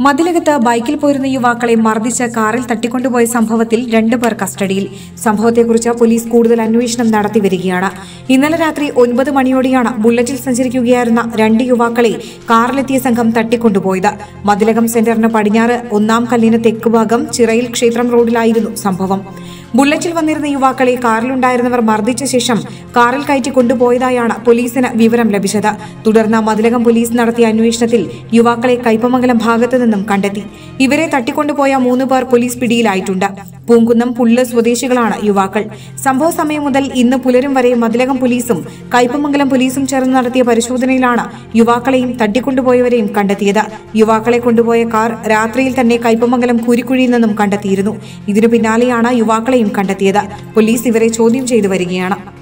മതിലകത്ത് ബൈക്കിൽ പോയിരുന്ന യുവാക്കളെ മർദ്ദിച്ച് കാറിൽ തട്ടിക്കൊണ്ടുപോയ സംഭവത്തിൽ രണ്ടുപേർ കസ്റ്റഡിയിൽ സംഭവത്തെക്കുറിച്ച് പോലീസ് കൂടുതൽ അന്വേഷണം നടത്തി വരികയാണ് ഇന്നലെ രാത്രി ഒൻപത് മണിയോടെയാണ് ബുള്ളറ്റിൽ സഞ്ചരിക്കുകയായിരുന്ന രണ്ട് യുവാക്കളെ കാറിലെത്തിയ സംഘം തട്ടിക്കൊണ്ടുപോയത് മതിലകം സെന്ററിന് പടിഞ്ഞാറ് ഒന്നാം കല്ലിന് തെക്കുഭാഗം ചിറയിൽ ക്ഷേത്രം റോഡിലായിരുന്നു സംഭവം ബുള്ളറ്റിൽ വന്നിരുന്ന യുവാക്കളെ കാറിലുണ്ടായിരുന്നവർ മർദ്ദിച്ച ശേഷം കാറിൽ കയറ്റി കൊണ്ടുപോയതായാണ് പോലീസിന് വിവരം ലഭിച്ചത് തുടർന്ന് മതിലകം പോലീസ് നടത്തിയ അന്വേഷണത്തിൽ യുവാക്കളെ കൈപ്പമംഗലം ഭാഗത്തു നിന്നും കണ്ടെത്തി ഇവരെ തട്ടിക്കൊണ്ടുപോയ മൂന്ന് പേർ പോലീസ് പിടിയിലായിട്ടുണ്ട് പൂങ്കുന്നം പുല്ല് സ്വദേശികളാണ് യുവാക്കൾ സംഭവ സമയം മുതൽ ഇന്ന് പുലരും വരെ മതിലകം പോലീസും കൈപ്പമംഗലം പോലീസും ചേർന്ന് നടത്തിയ പരിശോധനയിലാണ് യുവാക്കളെയും തട്ടിക്കൊണ്ടുപോയവരെയും കണ്ടെത്തിയത് യുവാക്കളെ കൊണ്ടുപോയ കാർ രാത്രിയിൽ തന്നെ കൈപ്പമംഗലം കുരിക്കുഴിയിൽ നിന്നും കണ്ടെത്തിയിരുന്നു ഇതിനു പിന്നാലെയാണ് യുവാക്കളെയും കണ്ടെത്തിയത് പോലീസ് ഇവരെ ചോദ്യം ചെയ്തു വരികയാണ്